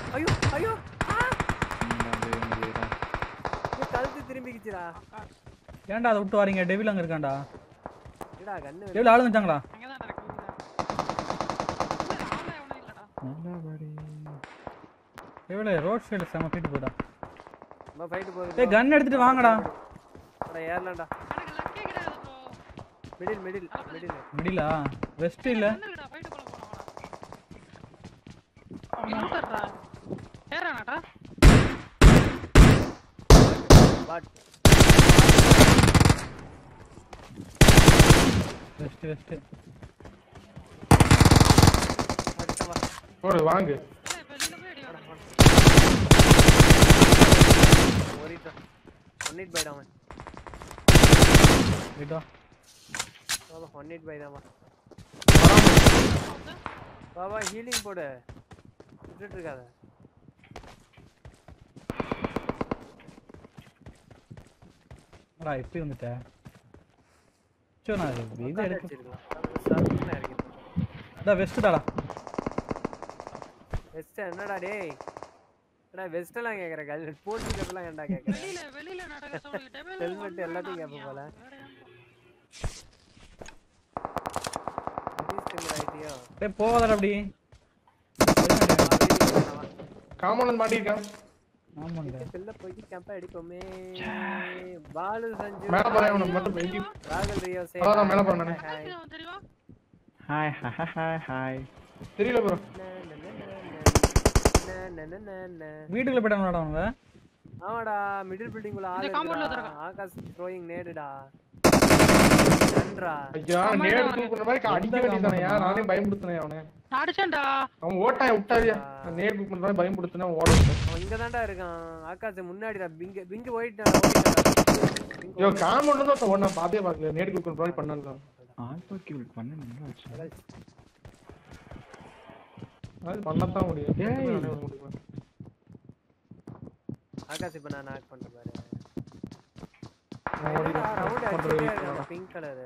ஐயோ ஐயோ ஆ! இந்தா வந்து இவனுக்கு தான். என் கழுத்து திரும்பிக்கிச்சுடா ஏன்டா அதை விட்டு வரீங்க டெவில் அங்க இருக்கான்டா என்னடா கண்ணு டெவில் ஆளு வந்துட்டாங்களா அங்கதான் இருக்கு இல்ல ஆளே எவனும் இல்லடா நல்லபடி. டெவில் ரோட் சைடு செம ஃபீட்டு போடா நம்ம ஃபைட் போகுது டேய் கன் எடுத்துட்டு வாங்கடா அட ஏறலாம்டா எனக்கு லக்கே கிடையாது ப்ரோ மிடில் மிடில் மிடில் முடியலா வெஸ்ட் இல்ல வந்துடா ஃபைட் போல போலாம் வாடா இன்னொருடா ஏறானடா வாட் வெஸ்ட் வெஸ்ட் வாட் வா போடு வாங்கு இல்ல வெளியில போய் அடி வாடா ஓடிட்டா ஒன் எயிட் பை தான் அவன் விட்டா பாபா ஒன் எயிட் பை தான் வா பாபா ஹீலிங் போடு விட்டுட்டு இருக்காத டா இப்படி வந்துட்ட சோ நான் இது இது உட்காந்து எடுக்க அடிச்சிருக்கலாம் சர்க்குன்னு இறங்கிடும் டா வெஸ்ட் தாடா வெஸ்ட் என்னடா டேய் என்னடா வெஸ்ட் எல்லாம் கேக்குற கல் போட்டு கப்பலாம் ஏன்டா கேக்குற வெளியில வெளியில நடக்க சொல்லுங்க டேபிள் Helmet எல்லாத்தையும் கேப்ப போல. ரீஸ்டிமர் ஆயிட்டியோ டேய் போகாதடா அப்படி காமன் மாட்டிருக்கான் ஆமாண்டா செல்ல போய் கேம்ப அடிப்போமே பாலு சஞ்சு மேல போறேன் அவனுக்கு மட்டும் எங்கி ராகுல் ரியோ சே அதான் மேல போறேன் நானு. ஹாய் தெரியுமா ஹாய் ஹாய் ஹாய் ஹாய் தெரியல ப்ரோ வீட்டுக்குள்ள போயிட்டாங்கடா அவங்க ஆமாடா மிடில் பில்டிங் உள்ள ஆளு இந்த compound ல இருக்குடா. ஒருத்தன் ஆகாஷ் த்ரோயிங் நேடுடா நன்றா ஐயா நேடு தூக்குற மாதிரி அடிக்க வேண்டியதானே நானே பயமுடுத்தினேன் அவனை நான் அடிச்சேன்டா அவன் ஓட்டான் விட்டாரியா நேடு தூக்கு பண்ற மாதிரி பயமுடுத்தினா ஓட விட்டேன். அவன் இங்க தான்டா இருக்கான் ஆகாஷ் முன்னாடிடா பிங்க பிங்க போயிட்டான் ஐயோ காமன் தான் ஒருத்தன் ஓடுனா பாத்தே பாக்கல நேடு தூக்குற மாதிரி பண்ணலாம் ஆல்பா கியூல் பண்ண நல்லா வச்சு அது பண்ணத்தான் முடியும் ஏய். நானே பண்ண முடியுமா? ஆகாஷ் இப்ப நான் நாக் பண்றேன் பாரு அவன் ஓடிடுவான். ரவுண்ட் பண்றது அடிச்சிட்டே weak இருக்கான் தான். பிங்க் கலர்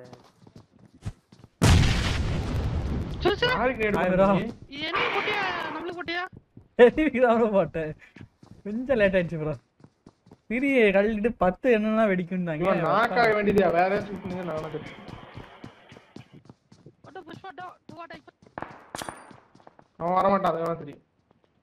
சுசு யாருக்கு நேடு Hi, பண்ண bro. நீ? இது என்ன போட்டியா நம்மளுக்கு போட்டியா தெரிவிக்கிறாரோ போட்டேன் கொஞ்சம் லேட் ஆயிடுச்சு ப்ரோ பிரிய கழட்டிட்டு பத்து என்னன்னா வெடிக்கும்னாங்க இவன் நாக்காக வேண்டியதா வேற ஏதாவது shoot பண்ணுங்க நானும் கட்டு. What push what to what I அவன் வரமாட்டான் அது வேணா தெரியும்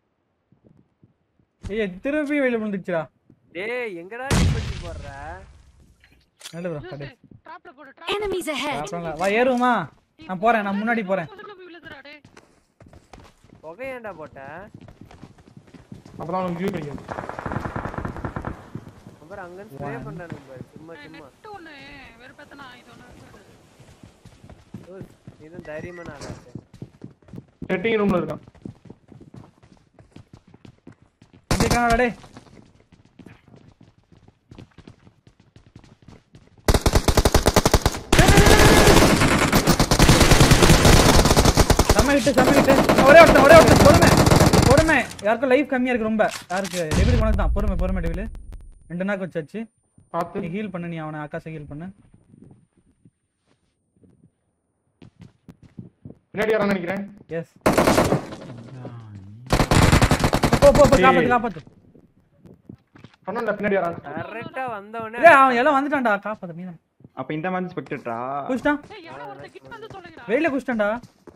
ஏய் திருப்பி வெளிய விழுந்துச்சுடா டேய் எங்கடா நீ பண்ணி போடுற நல்ல ப்ரோ கடை ட்ராப்ல போடு ட்ராப் Enemies ahead! அப்புறம் வா ஏறுவோமா நான் போறேன் நான் முன்னாடி போறேன் போய் விழுதுடா டேய் புகை ஏன்டா போட்ட அப்பதான் அவனுக்கு வியூ கிடைக்கும் அப்புறம் அங்க ஸ்ப்ரே பண்றானுங்க பாரு சும்மா சும்மா நெட் ஒண்ணு வெறுப்பேத்தனா இது ஒண்ணு ஓ, இதுவும் தைரியமான ஆகாஷ் செட்டிங் ரூம்ல இருக்கான் இங்கே காணடா டேய் செம்ம ஹிட்டு செம்ம ஹிட்டு ஒரே ஒருத்தன் ஒரே ஒருத்தன் பொறுமை பொறுமை யாருக்கும் லைஃப் கம்மியா இருக்கு ரொம்ப யாருக்கு டெபில் உனக்கு தான் பொறுமை பொறுமை டெபில் ரெண்டு நாக்கு வச்சாச்சு பார்த்து நீ ஹீல் பண்ணு நீ அவனை ஆகாஷை ஹீல் பண்ணு பின்னாடி வரான்னு நினைக்கிறேன் எஸ் போ போ போ காப்பாத்து காப்பாத்து சொன்னல பின்னாடி வரான் கரெக்டா வந்தவனே டேய் அவன் எல்லாம் வந்துட்டான்டா காப்பாத்து நீ அப்ப இந்த மாதிரி ஸ்பெக்டேட்டரா குஷ்டான் ஏய் எவனோ ஒருத்தன் கிட்ட வந்து சொல்லுங்கடா வெயில குஷ்டான்டா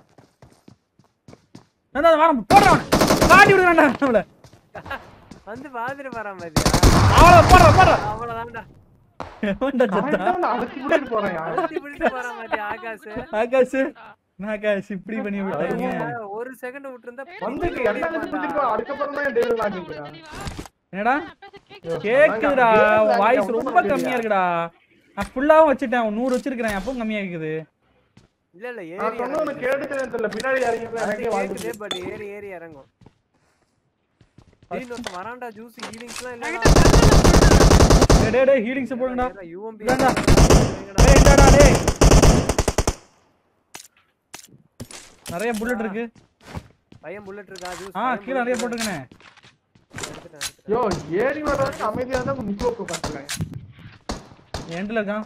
நான் தான் வாரம் போடுறான் காட்டி விடுறான்டா அவள வந்து பாத்துட்டு போறான் பாத்தியா அவள போடுற போடுற அவ்வளவுதான்டா எவன்டா சத்தா கரெக்டா வந்து அதுக்கு முன்னாடி போறேன் யாரு அழுத்தி பிடிச்சு போறான் பாத்தியா ஆகாஷ் ஆகாஷ் ஆகாஷ் இப்படி பண்ணி விட்டாங்க ஒரு செகண்ட் விட்டுருந்தா வந்துட்டு என்ன பிடிச்சிருக்கோம் அதுக்கப்புறம் தான் டேவிட் வாங்கிக்கிறேன் என்னடா பேச கேக்குது கேக்குதுடா வாய்ஸ் ரொம்ப கம்மியா இருக்குடா நான் ஃபுல்லாவும் வச்சுட்டேன் ஒரு நூறு வச்சிருக்கிறேன் அப்பவும் கம்மியா இருக்குது இல்ல இல்ல நான் ஏறி சொன்ன உனக்கு கேட்டுக்கிறேன் தெரியல பின்னாடி இறங்கி எனக்கே வாங்கி கேக்குது பட் ஏறி ஏறி இறங்கும் திடீர்னு ஒருத்தன் வரான்டா ஜூஸ் ஹீலிங்ஸ்லாம் இல்ல டேய் டேய் டேய் ஹீலிங்ஸ் போடுங்கடா யூஎம்பி இந்தாடா. டேய் இந்தாடா டேய் நிறைய புல்லட் இருக்கு பையன் புல்லட் இருக்கா ஜூஸ் ஆ கீழ நிறைய போட்டுக்கனே யோ ஏறி வர்றதுக்கு அமைதியா தான் நிக்க வைக்க பாத்துக்கிறேன் எண்ட்ல இருக்கான்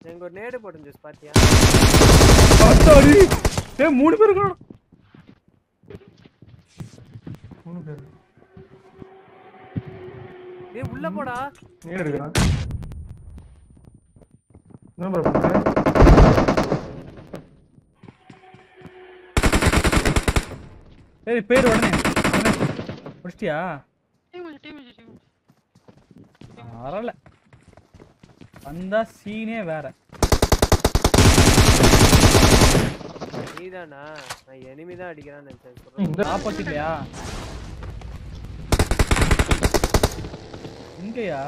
எங்க ஒரு நேடு போட்டு ஜூஸ் பாத்தியா அத்தாடி ஏய் மூணு பேர் இருக்கணும் மூணு பேர் ஏய் உள்ள போடா நேடு எடுக்கிறான் என்ன bro பண்ற சரி பேர் உடனே உடனே. முடிச்சிட்டியா டீம் வச்சு டீம் வச்சு டீம் வரல வந்தா சீனே வேற நீதானா நான் enemy தான் அடிக்கிறான்னு நினைச்சேன் சொல்றேன். இந்த ஆப்போசிட்லையா இங்கயா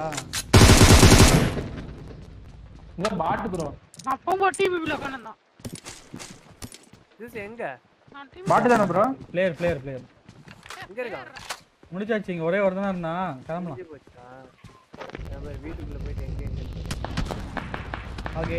இந்த பாட்டு ப்ரோ நான் போகும்போது டீம் பிபில உட்காந்துருந்தான் ஜூஸ் எங்க நான் டீம் பாட்டு தானே ப்ரோ பிளேயர் பிளேயர் பிளேயர் எங்க இருக்கான் முடிச்சாச்சு இங்க ஒரே ஒருத்தன் தான் இருந்தான் கிளம்பலாம் முடிஞ்சு போச்சா நம்ம வீட்டுக்குள்ள போயிட்டு எங்க எங்க இருக்கு? ஓகே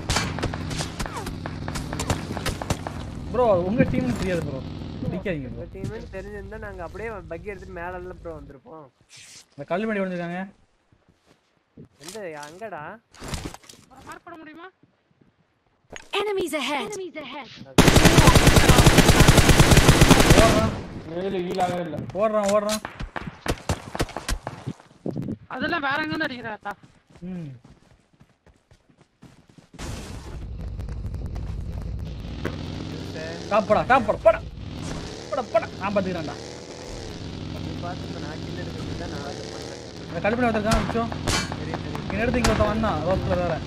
ப்ரோ உங்க டீம் தெரியாது ப்ரோ நிக்காதீங்க ப்ரோ உங்க டீம் தெரிஞ்சிருந்தா நாங்க அப்படியே பக்கி எடுத்துட்டு மேல எல்லாம் ப்ரோ வந்திருப்போம் இந்த கல்லுமணி விழுந்திருக்காங்க எந்த அங்கடா மார்க் பண்ண முடியுமா Enemies ahead. Enemies ahead. வேலை ஈலாகவே இல்ல ஓடுறான் ஓடுறான் அதெல்லாம் வேற எங்க இருந்து அடிக்கிறாத்தா ம் காப்படா காப்படா போடா போடா போடா நான் பார்த்துக்கிறேன்டா நீ பார்த்து நான் கிட்ட எடுக்கிறது தான் நான் அதை பண்ணேன் இந்த கல்லுமணி ஒருத்தருக்கான் மிச்சம் சரி சரி இங்க எடுத்து இங்க ஒருத்தன் வந்தான் ரோட்ல வேற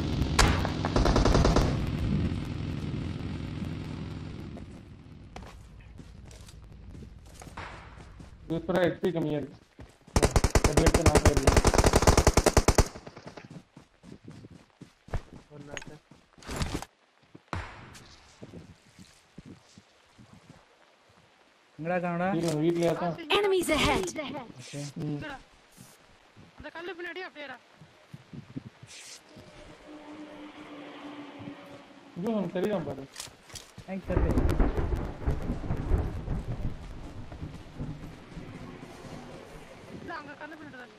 சூப்பரா எக்ஸ்பி கம்மியா இருக்கு அது எடுத்து நான் போயிருக்கேன் ஒரு நாள் எங்கடா காணடா வீட்டுல வீட்லயே தான் Enemies ahead. இங்கடா. அந்த கல்லு பின்னாடி அப்படியேடா இதுவும் உனக்கு தெரியும் பாரு எனக்கு தெரியல இல்ல அங்க கல்லு பின்னாடி தான்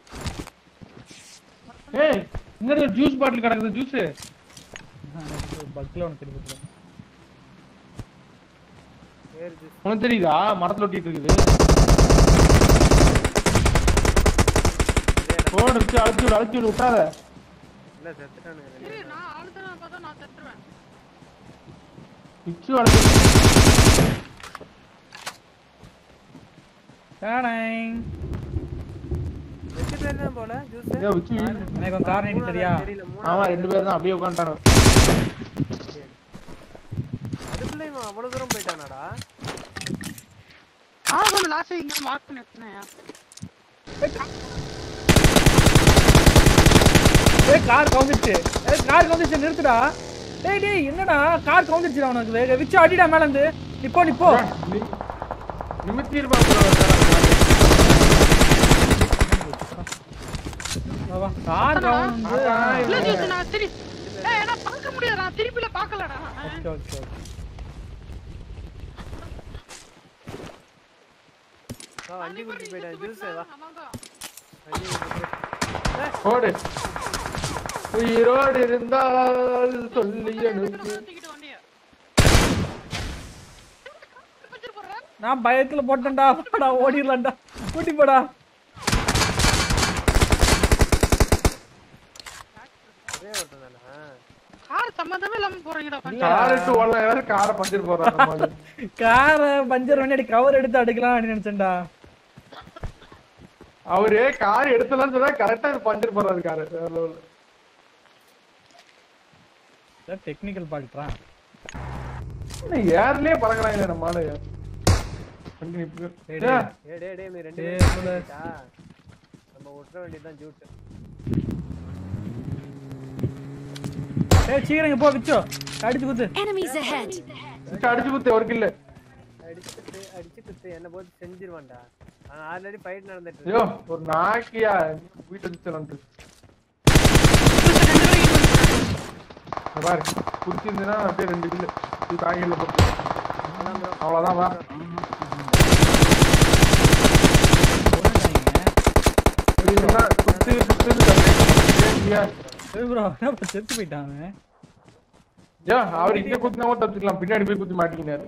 ஏய் இங்க ஜூஸ் பாட்டில் கிடக்குது ஜூஸ் பக்ல ஒன்று தெரியுது பேர் ஜூஸ் உனக்கு தெரியுதா மரத்துல ஒட்டிட்டு இருக்குது போன் வச்சு அழுத்தி விடு அழுத்தி விடு விட்டாத இல்ல செத்துட்டானுங்க ரெண்டு இரு பேரும். நான் அழுத்தலாம் பார்த்தா நான் செத்துருவேன் பிச்சு அழுத்தி டாடாங் ரெண்டு பேர் தான் போல ஜூஸ் ஏய், வச்சு எனக்கு ஒரு கார் நீட்டி தெரியா தெரியல ஆமா மூணாவது ரெண்டு பேர் தான் அப்படியே உட்காந்துட்டானு அதுக்குள்ள இவன் அவ்வளவு தூரம் போயிட்டானாடா ஆ கொஞ்சம் லாஸ்ட் இங்க மார்க் பண்ணி வச்சேன் ஏய் கார் கவுந்துச்சு ஏய் கார் கவுந்துச்சு நிறுத்துடா டேய் டேய் என்னடா கார் கவுந்துச்சுடா உனக்கு வேக விச்சு அடிடா மேல இருந்து நிப்போ நிப்போ நிமித்தி இருப்பான் வா, வா கார் கவுந்து இல்ல ஜூஸ் நான் திரி ஏய் என்ன பார்க்க முடியாது நான் திருப்பில பார்க்கலடா நான். ஓகே ஓகே ஓகே வா வண்டி குடிச்சு போயிட்டான் ஜூஸ் வா அதான். வண்டி குடிச்சு ஓடு உயிரோடு இருந்தால் சொல்லி எனக்கு தூக்கிட்டு வண்டிய வச்சிட்டு போறேன் நான் பயத்துல போட்டேன்டா போடா ஓடிடலாம்டா கூட்டி போடா ஒரே ஓட்டம் தானா கார் சம்மந்தமே இல்லாம போறீங்கடா கொஞ்சம் காரிட்டு ஓடலாம் யாரும் காரை பஞ்சர் போடுறாங்க காரை பஞ்சர் பண்ணி கவர் எடுத்து அடிக்கலாம் அப்படின்னு நினைச்சேன்டா அவரு கார் எடுத்தலாம்னு சொன்னா கரெக்டா பஞ்சர் போடுறாரு காரு வேற level. டெக்னிக்கல் பால்ட்றான் என்ன ஏர்லயே பறக்குறாங்க நம்ம ஆளு வண்டி நிப்பு. டேய், ஏ, டேய். ஏ டே டே நீ ரெண்டு டேய், பேரும் புள்ள. போயிட்டா. நம்ம விட்டுற வேண்டியதுதான் ஜூட் ஏய் சீக்கிரம் போ விச்சோ அடிச்சு குத்து Enemies ahead. விட்டு அடிச்சு குத்து ஒரு கில்லு அடிச்சுட்டு அடிச்சு குத்து என்ன போட்டு செஞ்சிருவான்டா அவன் ஆல்ரெடி ஃபைட் நடந்துட்டு ஐயோ இருக்கு ஒரு நாக்கியா வீட்டு வச்சு பாரு குடிச்சிருந்தா அப்படியே ரெண்டு கில்லு இது காய்கறில போட்டு அதான் bro. அவ்வளவுதான் வா குடிச்சிருந்தா குத்து குத்துன்னு தண்ணி. ஏய், ஏய் ப்ரோ என்ன செத்து போயிட்டான் அவன். ஏ அவர் இங்க குத்தினா கூட தப்பிச்சுக்கலாம் பின்னாடி போய் குத்தி மாட்டிக்கினாரு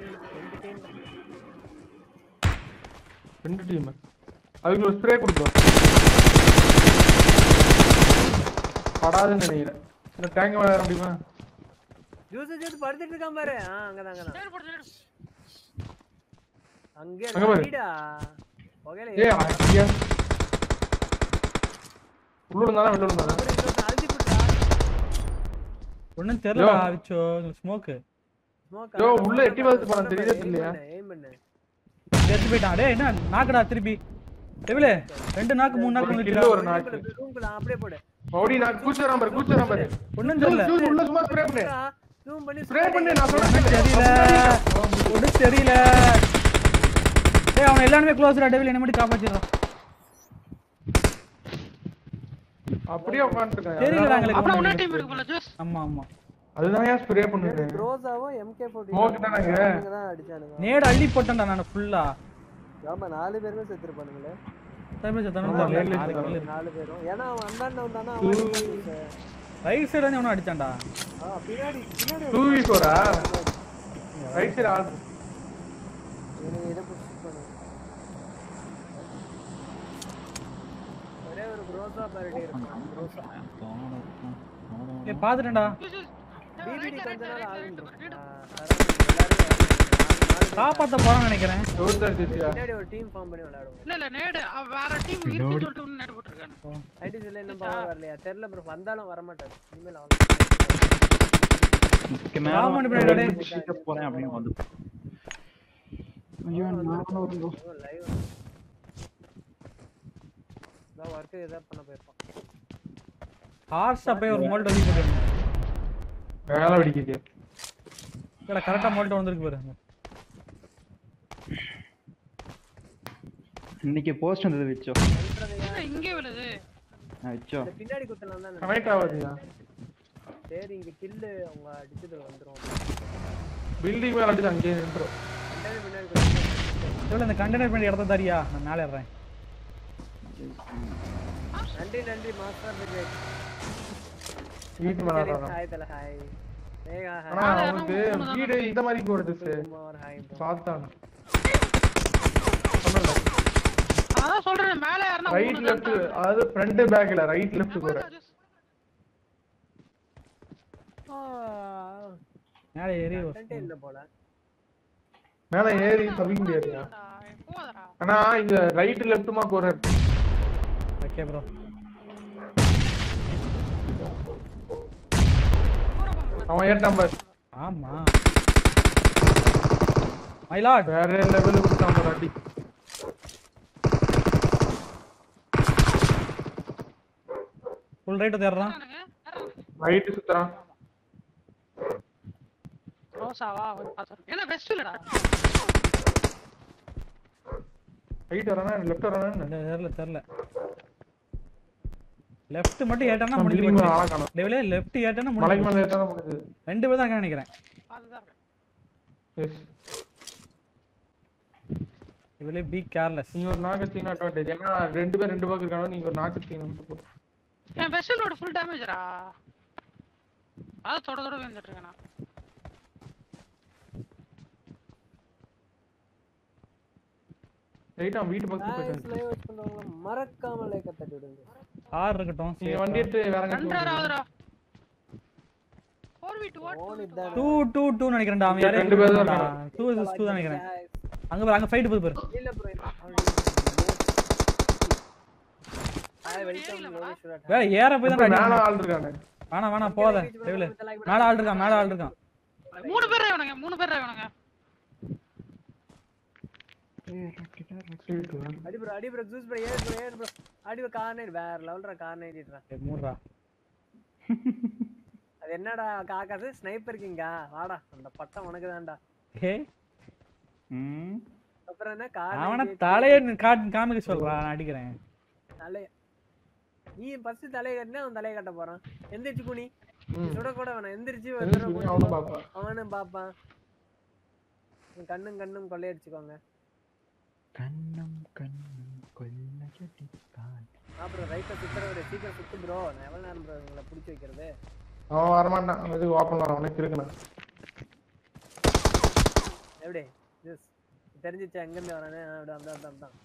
ரெண்டு டீம் அதுக்கு ஒரு ஸ்ப்ரே கொடுத்தோம் படாதுன்னு நினைக்கிறேன் இந்த டேங்க் விளையாட முடியுமா ஜூஸ் ஜூஸ் படுத்துட்டு இருக்கான் பாரு ஆ அங்கதான் அங்கதான் நேடு போடு, நேடு. அங்கே அங்க பாரு. அடிடா புகையில ஏ ஐயா உள்ள இருந்தாலும் வெளில இருந்தாலும் அப்புறம் இன்னொருத்தன் அழுத்தி போட்டா ஒண்ணும் தெரியலடா விச்சோ ஸ்மோக்கு ஸ்மோக் யோ, உள்ள எட்டி பார்த்து போறான், தெரியுதா தெரியலையா? எய்ம் பண்ணு எடுத்து போயிட்டான் டேய் என்ன நாக்குடா திருப்பி டெவிலே ரெண்டு நாக்கு மூணு நாக்கு ஒரு வந்துட்டா கிலோ ஒரு நாக்கு ரூம்குள்ள அப்படியே போடு மௌடி நான் கூச்சறான் பாரு கூச்சறான் பாரு ஒண்ணும் தெரியல ஜூஸ் உள்ள சும்மா ஸ்ப்ரே பண்ணு ஜூம் பண்ணி ஸ்ப்ரே பண்ணு நான் ஒண்ணும் சொல்றேன் தெரியல ஒண்ணும் தெரியல டேய் அவன் எல்லாருமே க்ளோஸ்டா டெவில் என்ன மட்டும் காப்பாத்திடுறான் அப்படியே உட்காந்துருக்கேன் தெரியல எங்களுக்கு அப்புறம் ஒண்ணும் இன்னொரு டீம் இருக்கு போல ஜூஸ் ஆமா ஆமா அதுதான் ஏன் ஸ்ப்ரே பண்ணுது க்ரோஸாவும் எம்கே போட்டு Smoke தானங்க? தான் அடிச்சானுங்க நேடு அள்ளி போட்டேன்டா நான் ஃபுல்லா ஆமா நாலு பேருமே செத்துருப்பானுங்களே டைம் செத்தானு ஆமா, தெரியல நேர்ல ஆறு செத்தான். kill இருக்கு. நாலு பேரும் ஏன்னா அவன் அந்தாண்ட வந்தானா அவன் ரைட் சைடு வந்து அவனும் அடிச்சான்டா ஆ, பின்னாடி பின்னாடி டூ வி ஃபோரா ரைட் சைடு ஆள் எனக்கு இதை புஷ் பண்ணு ஒரே ஒரு க்ரோஸா பாரிட்டி இருக்கு ஏ பாத்துட்டேன்டா ஜூஸ், ஜூஸ். டிடிடி ரைட்ல, கொஞ்ச ரைட்ல, நாள் ரைட்ல, ஆகும் ரைட்ல. காப்பாத்த போறான்னு நினைக்கிறேன் தோத்தாச்சியா பின்னாடி ஒரு டீம் ஃபார்ம் பண்ணி விளையாடுவோம் இல்ல இல்ல நேடு அவ வேற டீம் இருக்குன்னு சொல்லிட்டு ஒண்ணு நேடு போட்டிருக்கானு ஐடிஸ்ல இன்னும் பவர் வரலையா தெரியல ப்ரோ வந்தாலும் வர மாட்டாரு இனிமேல் இதுக்கு மேல ராமன் வந்து பின்னாடி ரெண்டு சீட்டை போறேன் அப்படின்னு வந்து ஐயோ நானும் ஒரு லைவ் நான் ஒர்க் ஏதாவது பண்ண போயிருப்பான் ஹார்ஷா போய் ஒரு மோல்ட் வந்து போட்டு வேலை வெடிக்குது இல்ல கரெக்டா மோல்ட் வந்திருக்கு பாரு இன்னைக்கு போஸ்ட் வந்தது வச்சோ என்ன இங்கே விழுது நான் வச்சோ இந்த பின்னாடி குத்தலாம் தான் கனெக்ட் ஆகாதுயா சரி இங்க கில்லு அவங்க அடிச்சது வந்துரும் பில்டிங் மேல அடிச்சு அங்கேயே நின்றோம் பின்னாடி பின்னாடி குத்தலாம். எவ்வளவு இந்த கண்டெய்னர் பண்ணி இடத்த தரியா நான் மேலே ஏறேன் நன்றி நன்றி மாஸ்டர் விஜய் வீட்டு மேல ஆடுறான். ஹாய் தல ஹாய் மேகா ஆனா ஹாய் அவனுக்கு வீடு இந்த மாதிரி போடுது குமார் ஹாய் bro. பார்த்தான் அதான் சொல்றேன் மேல யாருன்னா ரைட் லெஃப்ட் அதாவது ஃப்ரண்ட் பேக்ல ரைட் லெஃப்ட் போற ஆ, மேலே ஏறி ஒரு- content இல்ல போல மேல ஏறி தவிக்க முடியாதுயா போதரா ஆனா இங்க ரைட் லெஃப்ட்டுமா போற ஓகே ப்ரோ அவன் ஏட்டான் பாரு ஆமா மை லார்ட் வேற லெவலுக்கு கொடுத்தான் பாரு அடி ஃபுல் ரைட் தேடுறான் ரைட் சுத்துறான் ரோசாவா ஒரு பாத்து என்ன பெஸ்ட் இல்லடா ரைட் வரானா லெஃப்ட் வரானா இல்ல, தெரியல தெரியல லெஃப்ட் மட்டும் ஏட்டானா முடிஞ்சு பில்டிங் மேல போச்சு ஆளா காணோம் லெவலே லெஃப்ட் ஏட்டானா மலைக்கு முடிஞ்சு மேல ஏத்தாதான் முடியுது போச்சு. ரெண்டு பேர் தான் இருக்கான்னு நினைக்கிறேன் அதுதான் இருக்கு. எஸ் இவளே பி கேர்லெஸ் நீங்க ஒரு நாக்கு தீனா அட்வான்டேஜ் ஏன்னா ரெண்டு பேர் ரெண்டு பக்கம் இருக்காங்க நீங்க ஒரு நாக்கு தீனா என் வெசலோட ஃபுல் டேமேஜ்ரா அது தொட தொட வந்துட்டு இருக்கேன் நான். ரைட் அவன் வீட்டு பக்கத்துக்கு Guys, போயிட்டான் live watch பண்றவங்க மறக்காம லைக் தட்டி விடுங்க கார் இருக்கட்டும் நீங்க வண்டி எடுத்து வேற ரெண்டரை எங்க ஆகுதுடா ஃபோர் வீட்டு Phone வாட் இதானே. டூ டூ டூ நினைக்கிறேன்டா அவன் யாரையும் ரெண்டு பேர் தான் டூ டூ தான் நினைக்கிறேன் அங்க பாரு அங்க ஃபைட் போகுது பாரு இல்ல ப்ரோ ஹாய் வெல்கம் யோகேஸ்வரா வேற ஏற போய் தான் மேல ஆள் இருக்கானே வேணாம் வேணாம் போகாத டெவில மேல ஆள் இருக்கான் மேல ஆள் இருக்கான் மூணு பேர் வேணுங்க மூணு பேர் வேணுங்க அடி ப்ரோ அடி ப்ரோ ஜூஸ் ப்ரோ ஏறு ப்ரோ ஏறு ப்ரோ அடி ப்ரோ கார் நைட் வேற லெவல்ரா கார் நைட்றா ஏய், மூடுறா அது என்னடா காக்காசு ஸ்னைப்பர் கிங்கா வாடா அந்த பட்டம் உனக்கு தான்டா ஹே ம் அப்புறம் என்ன கார் அவன தலைய காட்டு காமிக்க சொல்றா நான் அடிக்கிறேன் தலை நீ ஃபர்ஸ்ட் தலைய கட்டினா அவன் தலைய கட்ட போறான் எந்திரிச்சு குனி ம். சுட கூட வேணாம் எந்திரிச்சு ஒரு எந்திரிச்சு தடவை குனி, குனி. அவனும் பார்ப்பான். அவனும் பாப்பான் உன் கண்ணும் கண்ணும் கொள்ளையடிச்சுக்கோங்க கண்ணம் கண்ணம் கொல்லடித்தான் அப்புறம் ரைட்டை சுத்துற ஒரு சீக்கிரம் சுத்து ப்ரோ நான் எவ்வளவு நேரம் ப்ரோ உங்களை பிடிச்சி வைக்கிறது அவன் வரமாட்டான் அவன் எதுக்கு ஓப்பன் வரான் அவனுக்கு இருக்குண்ணா எப்படி ஜூஸ் தெரிஞ்சிச்சா எங்கேருந்து வரானே ஆ, அப்படி அந்த அந்த அந்த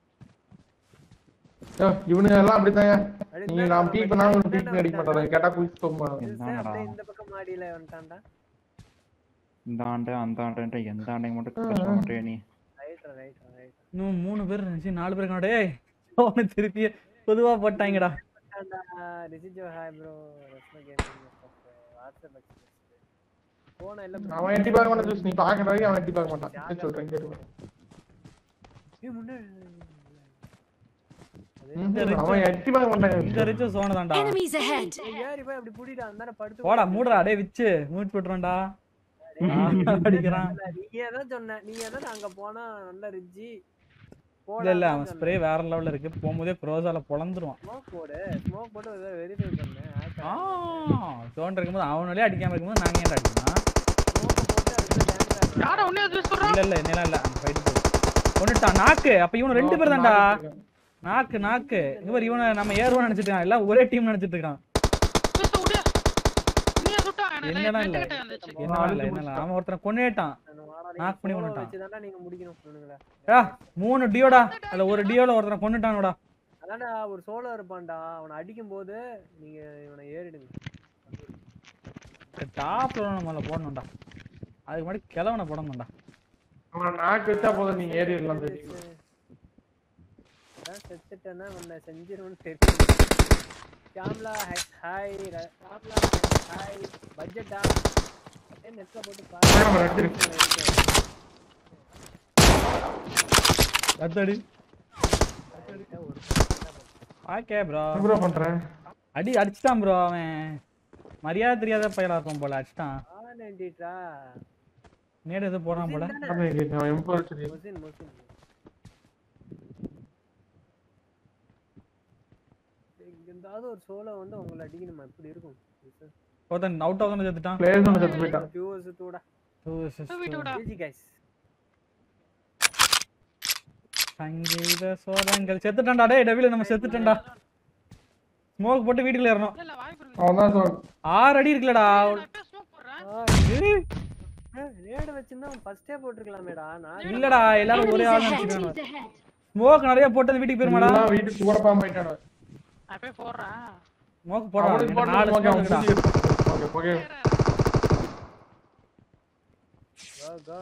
யோ, இவனுங்க எல்லாம் அப்படித்தாங்க அப்படி நீங்க இந்தாண்ட நான் பீக் வரான், பண்ணாம இந்தாண்ட பீக் அடிக்க வரான். மாட்டாங்க கேட்டா குயிக் போக ஜூஸ் என்னடா? அப்படியே இந்த பக்கம் மாடியில வந்துட்டான்டா இந்த ஆண்டு அந்த ஆண்டு எந்த ஆண்டையும் மட்டும் கஷ்ட மாட்டேன் நீ ரைட்ரா ரைட்ரா ரைட் இன்னும் மூணு பேர் இருந்துச்சு நாலு பேர் காணோம். டேய் அவனை திருப்பி பொதுவா போட்டாங்கடா ரிசிஜோ ஹாய் ப்ரோ ரஸ்ம கேமிங் வாட்ஸ்அப் எக்ஸ்பிரஸ் போன இல்ல bro. அவன் எட்டி பார்க்க மாட்டான் ஜூஸ் நீ பாக்குற வரைக்கும் அவன் எட்டி பார்க்க மாட்டான் சரி, சொல்றேன் கேட்டு ஏய், முன்னாடி அவன் எட்டி பார்க்க இந்த மாட்டான் ரிச்சு சோன தான்டா Enemies ahead! ஏய், ஏறி போய் அப்படி புடிடா அந்தான படுத்து போடா மூடுறா டேய் விச்சு மூட் போட்டுறோம்டா அடிக்கிறான் நீங்க தான் சொன்ன நீங்க தான் அங்க போனா நல்ல ரிஜ்ஜி இல்ல இல்ல அவன் ஸ்ப்ரே வேற லெவல்ல இருக்கு போகும்போதே குரோசால பொளந்துருவான் ஸ்மோக் போடு ஸ்மோக் போட்டு ஏதோ வெரிஃபை பண்ணு ஆ சோன் இருக்கும்போது அவனாலே அடிக்காம இருக்கும்போது நாங்க ஏன் அடிக்கணும் ஸ்மோக் போட்டு அதுக்கு டேமேஜ் யார உன்னே ஜூஸ் சொல்றான் இல்ல இல்ல என்னலாம் இல்ல அந்த ஃபைட் போடு கொண்டுட்டான் நாக்கு அப்ப இவன் ரெண்டு பேர் தான்டா நாக்கு நாக்கு இவர் இவனை நம்ம ஏறுவோம் நினைச்சிட்டு இருக்கான் எல்லாம் ஒரே டீம் நினைச்சிட்டு இருக்கான் ஜூஸ் விடு நீ சுட்டா எனக்கு என்னடா இல்ல கிட்ட வந்துச்சு என்னடா இல்ல என்னடா அவன் ஒருத்தனை கொன்னேட்டான் Knock பண்ணி பண்ணி கொன்னுட்டான். வச்சு தான்டா நீங்க முடிக்கணும் சொல்லுங்களே ஆ மூணு டியோடா அதுல ஒரு டியோல ஒருத்தனை கொன்னுட்டானுடா அதான்டா ஒரு சோலோ இருப்பான்டா அவனை அடிக்கும் போது நீங்க இவனை ஏறிடுங்க டாப்ல நம்மள போடணும்டா அதுக்கு முன்னாடி கிழவனை போடணும்டா அவன் நாக்கு வச்சா போதும் நீங்க ஏறிடலாம் தெரியும் அதான் செத்துட்டேன்னா உன்னை செஞ்சிருவேன்னு தெரியும் கேம்லா ஹாய் கேம்லா ஹாய் பட்ஜெட்டா ஏ நெட்ல போட்டு ஆமா, பாரு எடுத்துரு. கத்தடி ஓகே ப்ரோ ப்ரோ பண்றேன் அடி அடிச்சிட்டான் ப்ரோ அவன் மரியாதை தெரியாத பையலா இருப்பான் போல அடிச்சிட்டான் ஆனண்டிட்டா நேடு எதுவும் போடான் போல அவன் இங்க அவன் எம்போ வச்சிரு முசின் முசின் எங்காவது ஒரு சோலோ வந்து உங்களை அடிக்கணுமா இப்படி இருக்கும் ஒருத்தன் அவுட் ஆஃப் செத்துட்டான் பிளேயர்ஸ் ஒன்று செத்து போயிட்டான் வியூவர்ஸ் தூடா வீட்டு விடா ஜிஜி கைஸ் சங்கீத சோதங்கள் செத்துட்டான்டா டேய் டெவில நம்ம செத்துட்டோம்டா ஸ்மோக் போட்டு வீட்டுக்குள்ள ஏறணும் இல்ல இல்ல வாய்ப்பு இருக்கு அவன் தான் சொல் ஆறு அடி இருக்குல்லடா நான் இப்ப ஸ்மோக் போடுறேன் ரேடு வச்சிருந்தா ஃபர்ஸ்டே போட்டுருக்கலாமேடா நான் இல்லடா எல்லாரும் ஒரே Enemies ஆள் ahead! நினைச்சுக்காங்க Enemies ahead! ஸ்மோக் நிறைய போட்டு அந்த வீட்டுக்கு போயிருமாடா எல்லாம் வீட்டுக்கு கூடப்பாம போயிட்டான் அவன். நான் போய் போடுறேன் ஸ்மோக் போடா அவனுக்கு எனக்கு போட்டு நாலு ஓகே, ஸ்மோக் அவன் இருக்குடா மூஞ்சி okay okay go go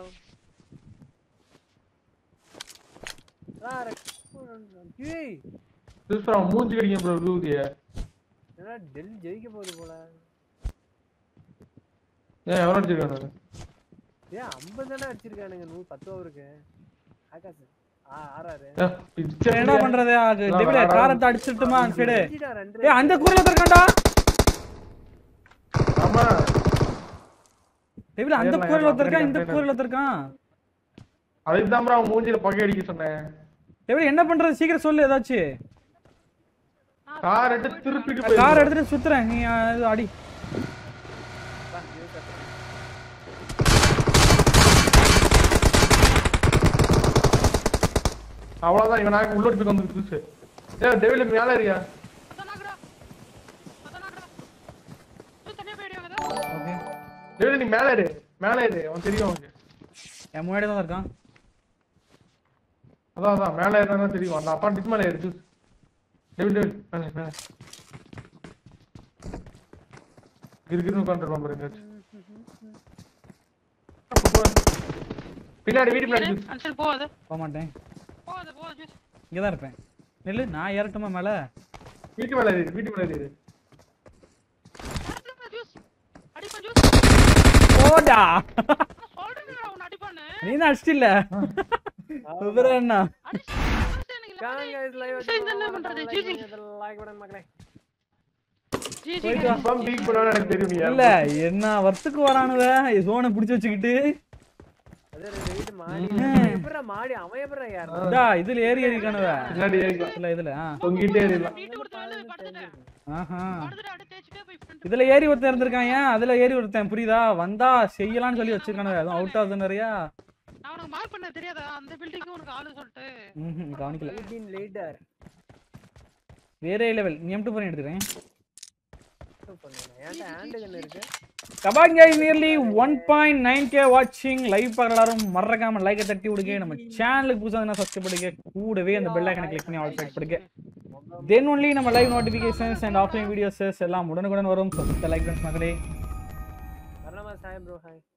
sir ஏய் ஜூஸ் அவன் மூஞ்சி கடிக்கும் ப்ரோ லூதிய என்னடா டெல் ஜெயிக்க போகுது போல ஏன் எவ்வளோ அடிச்சிருக்கானு ஏன் ஐம்பது தானே அடிச்சிருக்கானுங்க நூறு பத்து ஓவருக்கு ஆகாஷ் ஆ ஆறாரு என்ன பண்றது அது எல்லாம் டெவில விளையாடாம காரத்தை அடிச்சிட்டுமா சைடு அடிச்சிட்டா ரெண்டு ஏய் அந்த குரல இருக்கான்டா ஆமா டெவில அந்த ஏறலாம், குரல் ஏறலாம், ஒருத்தருக்கான் இந்த ஏறலாம். குரல் ஒருத்தருக்கான் அதுக்கு தான் ப்ரோ அவன் மூஞ்சில பகை அடிக்க சொன்னேன் டெவில என்ன பண்றது சீக்கிரம் சொல்லு ஏதாச்சும் கார் எடுத்து திருப்பிட்டு கார் போய் எடுத்துட்டு சுத்துறேன் நீ அஹ், இது அடி அவ்வளவுதான் இவன் நாக்கு உள்ள போய் வந்து ஜூஸ் ஏ டெவில மேல ஏறியா அதான் நாக்குடா அதான் நாக்குடா ஜூஸ் தனியா போயிடுவாங்க ஓகே டெவில நீ மேல ஏறு மேல ஏறு அவன் தெரியும் அவனுக்கு என் முன்னாடி தான் இருக்கான் அதான் அதான் மேல ஏறினா தெரியும் அந்த அப்பா டிஸ் மேல ஏறு ஜூஸ் டெவில் டெவில் மேல மேல கிறுகிறுன்னு உட்காந்துருப்பான் பாருங்க அப்ப போ. பின்னாடி வீட்டு பின்னாடி ஜூஸ் அன்சல் போகாது போக மாட்டேன் போகாது போகாது ஜூஸ் இங்க தான் இருப்பேன் நெல்லு நான் ஏறட்டுமா மேல வீட்டு மேல ஏறு வீட்டு மேல ஏறு ஜூஸ் அடிப்பா ஜூஸ் போடா நான் சொல்றேன்டா உன்னை அடிப்பான்னு நீ தான் அடிச்சிட்டில்ல விவரம் என்ன அடிச்சு எனக்கு காங்க இல்ல இது லைவ் சரி, இது என்ன பண்றது? ஜிஜி. லைக் பண்ணுங்க மக்களே ஜிஜி போயிட்டு வா. கன்ஃபார்ம் பீக் பண்ணுவான்னு எனக்கு தெரியும் நீ இல்ல என்ன வர்த்துக்கு வரானுவ சோனை புடிச்சு வச்சுக்கிட்டு அதே ரெண்டு வீட்டு மாடி எப்படா மாடி அவன் எப்படா யார் இதா இதுல ஏறி ஏறிக்கானுவ பின்னாடி ஏறிக்கலாம் இல்ல இதுல ஆ. தொங்கிட்டே ஏறிடலாம் வீட்டு கொடுத்து வெளில போய் படுத்துட்டேன் ஆஹா படுத்துட்டு அடுத்து தேய்ச்சிட்டே போய் ஃப்ரெண்ட் இதுல ஏறி ஒருத்தன் இருந்திருக்கான் ஏன் அதுல ஏறி ஒருத்தன் புரியுதா வந்தா செய்யலாம்னு சொல்லி வச்சிருக்கானுவ அதுவும் அவுட் ஆகுது நிறையா நான் உனக்கு மார்க் பண்ண தெரியாதா அந்த பில்டிங்க்கு உனக்கு ஆளு சொல்லிட்டு ம்ஹும், கவனிக்கல எயிட்டீன் லேட்டர் வேற லெவல் நீ எம் டூ பண்ணி எடுத்துக்கிறேன் மட்டும் பண்ணுங்க என்கிட்ட ஹேண்டு கன் இருக்கு கபாங் guys nearly one point nine K வாட்சிங் லைவ் பார்க்குற எல்லாரும் மறக்காம லைக்கை தட்டி விடுங்க நம்ம சேனலுக்கு புதுசாக இருந்தால் சப்ஸ்கிரைப் பண்ணுங்க கூடவே அந்த பெல் ஐக்கனை கிளிக் பண்ணி ஆல் செட் பண்ணுங்க தென் ஒன்லி நம்ம live notifications and offline videos எல்லாம் உடனுக்குடன் வரும் ஸோ லைக் பண்ணுங்க மக்களே வரலாமா சாய் ப்ரோ ஹாய்